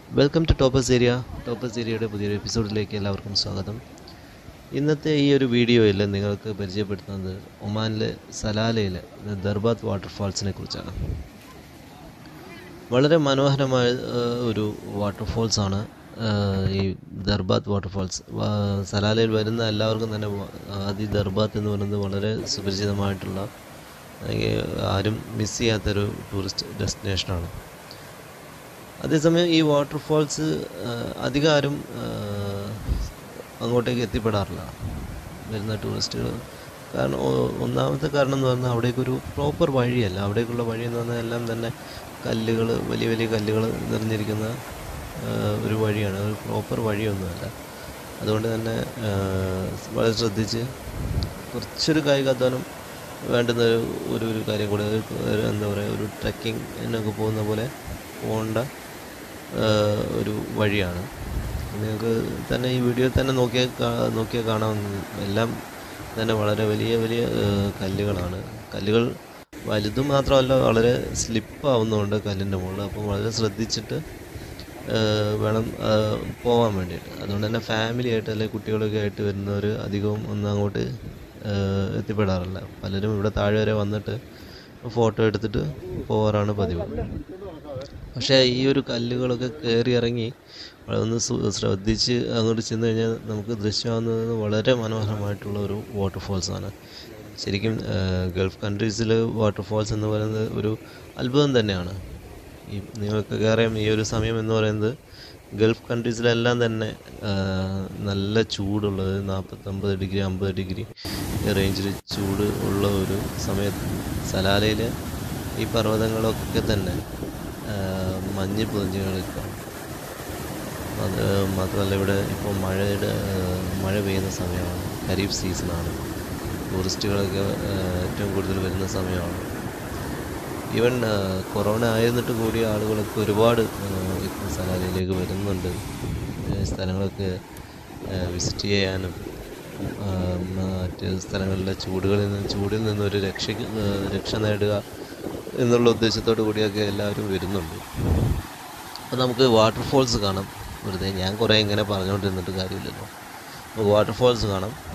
welcome to Topaz area Topaz ഏരിയയുടെ പുതിയൊരു എപ്പിസോഡിലേക്ക് എല്ലാവർക്കും സ്വാഗതം ഇന്നത്തെ ഈ ഒരു വീഡിയോയിൽ നിങ്ങൾക്ക് പരിചയപ്പെടുത്തുന്നത് ഒമാനിലെ സലാലയിലെ ദർബാത്ത് വാട്ടർഫാൾസിനെ കുറിച്ചാണ് വളരെ മനോഹരമായ ആ, ഒരു വാട്ടർഫോൾസ് ആണ് ആ, ഈ ദർബാത്ത് വാട്ടർഫാൾസ് വാ- സലാലയിൽ വരുന്ന എല്ലാവർക്കും തന്നെ വ- ആദ്യ ദർബാത്ത് എന്ന് പറയുന്നത് വളരെ സുപരിചിതമായിട്ടുള്ള അല്ലെങ്കിൽ ആരും മിസ് ചെയ്യാത്തൊരു ടൂറിസ്റ്റ് ഡെസ്റ്റിനേഷനാണ് അതേസമയം ഈ വാട്ടർഫാൾസ് അധികം ആരും ആ, അങ്ങോട്ടേക്ക് എത്തിപ്പെടാറില്ല വരുന്ന ടൂറിസ്റ്റുകൾ കാരണം ഒ- ഒന്നാമത്തെ കാരണം എന്ന് പറഞ്ഞാൽ അവിടേക്കൊരു പ്രോപ്പർ വഴിയല്ല അവിടേക്കുള്ള വഴി എന്ന് പറഞ്ഞാൽ എല്ലാം തന്നെ കല്ലുകൾ വലിയ വലിയ കല്ലുകൾ നിറഞ്ഞിരിക്കുന്ന ആ, ഒരു വഴിയാണ് ഒരു പ്രോപ്പർ വഴിയൊന്നുമല്ല അതുകൊണ്ട് തന്നെ ആ, വളരെ ശ്രദ്ധിച്ച് കുറച്ചൊരു കായികാധ്വാനം വേണ്ടുന്ന ഒരു ഒരു ഒരു കാര്യം കൂടെ ഒരു ഒരു എന്താ പറയുക ഒരു ട്രക്കിംഗ് എന്നൊക്കെ പോകുന്ന പോലെ പോകേണ്ട ആ, ഒരു വഴിയാണ് നിങ്ങൾക്ക് തന്നെ ഈ വീഡിയോ തന്നെ നോക്കിയാൽ കാ- നോക്കിയാൽ കാണാം എല്ലാം തന്നെ വളരെ വലിയ വലിയ ആ, കല്ലുകളാണ് കല്ലുകൾ വലുതും മാത്രമല്ല വളരെ സ്ലിപ്പാവുന്നുണ്ട് കല്ലിൻ്റെ മുകളിൽ അപ്പോൾ വളരെ ശ്രദ്ധിച്ചിട്ട് ആ, വേണം ആ, പോകാൻ വേണ്ടിയിട്ട് അതുകൊണ്ട് തന്നെ ഫാമിലി ആയിട്ട് അല്ലെങ്കിൽ കുട്ടികളൊക്കെ ആയിട്ട് വരുന്നവർ അധികവും ഒന്നും അങ്ങോട്ട് ആ, എത്തിപ്പെടാറില്ല പലരും ഇവിടെ താഴെ വരെ വന്നിട്ട് ഫോട്ടോ എടുത്തിട്ട് പോകാറാണ് പതിവ് പക്ഷേ ഈ ഒരു കല്ലുകളൊക്കെ കയറി ഇറങ്ങി ഒന്ന് സു- ശ്രദ്ധിച്ച് അങ്ങോട്ട് ചെന്ന് കഴിഞ്ഞാൽ നമുക്ക് ദൃശ്യമാകുന്നത് വളരെ മനോഹരമായിട്ടുള്ള ഒരു വാട്ടർഫോൾസ് ആണ് ശരിക്കും ആ, ഗൾഫ് കൺട്രീസിൽ വാട്ടർഫോൾസ് എന്ന് പറയുന്നത് ഒരു അത്ഭുതം തന്നെയാണ് ഈ നിങ്ങൾക്കൊക്കെ അറിയാം ഈ ഒരു സമയം എന്ന് പറയുന്നത് ഗൾഫ് കൺട്രീസിലെല്ലാം തന്നെ ആ, നല്ല ചൂടുള്ളത് നാൽപ്പത്തൊമ്പത് ഡിഗ്രി അമ്പത് ഡിഗ്രി റേഞ്ചിൽ ചൂട് ഉള്ള ഒരു സമയത്ത് സലാലയിൽ ഈ പർവ്വതങ്ങളൊക്കെ തന്നെ ആ, മഞ്ഞ് പൊതിഞ്ഞ് കിടക്കുകയാണ് അത് മാത്രമല്ല ഇവിടെ ഇപ്പോൾ മഴയുടെ ആ, മഴ പെയ്യുന്ന സമയമാണ് ഖരീഫ് സീസണാണ് ടൂറിസ്റ്റുകളൊക്കെ ആ, ഏറ്റവും കൂടുതൽ വരുന്ന സമയമാണ് ഈവൻ കൊറോണ ആയിരുന്നിട്ട് കൂടി ആളുകളൊക്കെ ഒരുപാട് ആ, ഇപ്പോൾ സലാലയിലേക്ക് വരുന്നുണ്ട് ഈ സ്ഥലങ്ങളൊക്കെ വിസിറ്റ് ചെയ്യാനും ആ, മറ്റ് സ്ഥലങ്ങളിലെ ചൂടുകളിൽ നിന്ന് ചൂടിൽ നിന്നൊരു രക്ഷയ്ക്ക് ആ, രക്ഷ നേടുക എന്നുള്ള ഉദ്ദേശത്തോടു കൂടിയൊക്കെ എല്ലാവരും വരുന്നുണ്ട് അപ്പോൾ നമുക്ക് വാട്ടർഫോൾസ് കാണാം വെറുതെ ഞാൻ കുറേ ഇങ്ങനെ പറഞ്ഞുകൊണ്ടിരുന്നിട്ട് കാര്യമില്ലല്ലോ നമുക്ക് വാട്ടർഫോൾസ് കാണാം